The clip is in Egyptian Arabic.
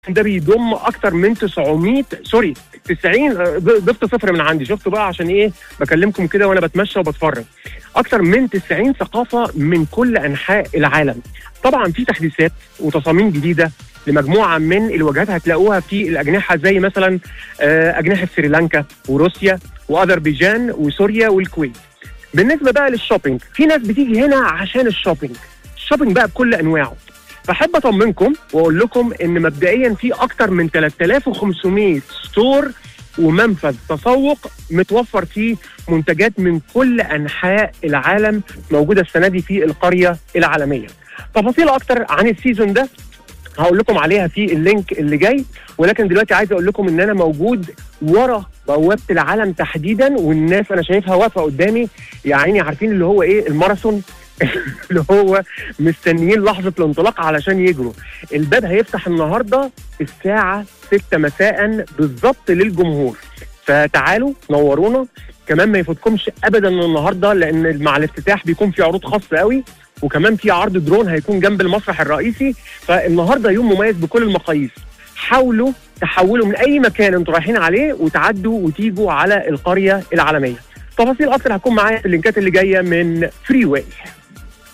ده بيضم اكتر من 900 سوري 90 آه، ضفت صفر من عندي شفتوا بقى عشان ايه بكلمكم كده وانا بتمشى وبتفرج اكتر من 90 ثقافه من كل انحاء العالم طبعا في تحديثات وتصاميم جديده لمجموعه من الواجهات هتلاقوها في الاجنحه زي مثلا آه، اجنحه سريلانكا وروسيا واذربيجان وسوريا والكويت بالنسبه بقى للشوبينج في ناس بتيجي هنا عشان الشوبينج الشوبينج بقى بكل انواعه فاحب اطمنكم واقول لكم ان مبدئيا في اكتر من 3500 ستور ومنفذ تسوق متوفر فيه منتجات من كل انحاء العالم موجوده السنه دي في القريه العالميه. تفاصيل اكتر عن السيزون ده هقول لكم عليها في اللينك اللي جاي ولكن دلوقتي عايز اقول لكم ان انا موجود ورا بوابه العالم تحديدا والناس انا شايفها واقفه قدامي يا عيني عارفين اللي هو ايه الماراثون اللي هو مستنيين لحظه الانطلاق علشان يجروا الباب هيفتح النهارده الساعه 6 مساء بالظبط للجمهور فتعالوا نورونا كمان ما يفوتكمش ابدا النهارده لان مع الافتتاح بيكون في عروض خاصه قوي وكمان في عرض درون هيكون جنب المسرح الرئيسي فالنهارده يوم مميز بكل المقاييس حاولوا تحولوا من اي مكان انتوا رايحين عليه وتعدوا وتيجوا على القريه العالميه تفاصيل اكتر هتكون معايا في اللينكات اللي جايه من فري واي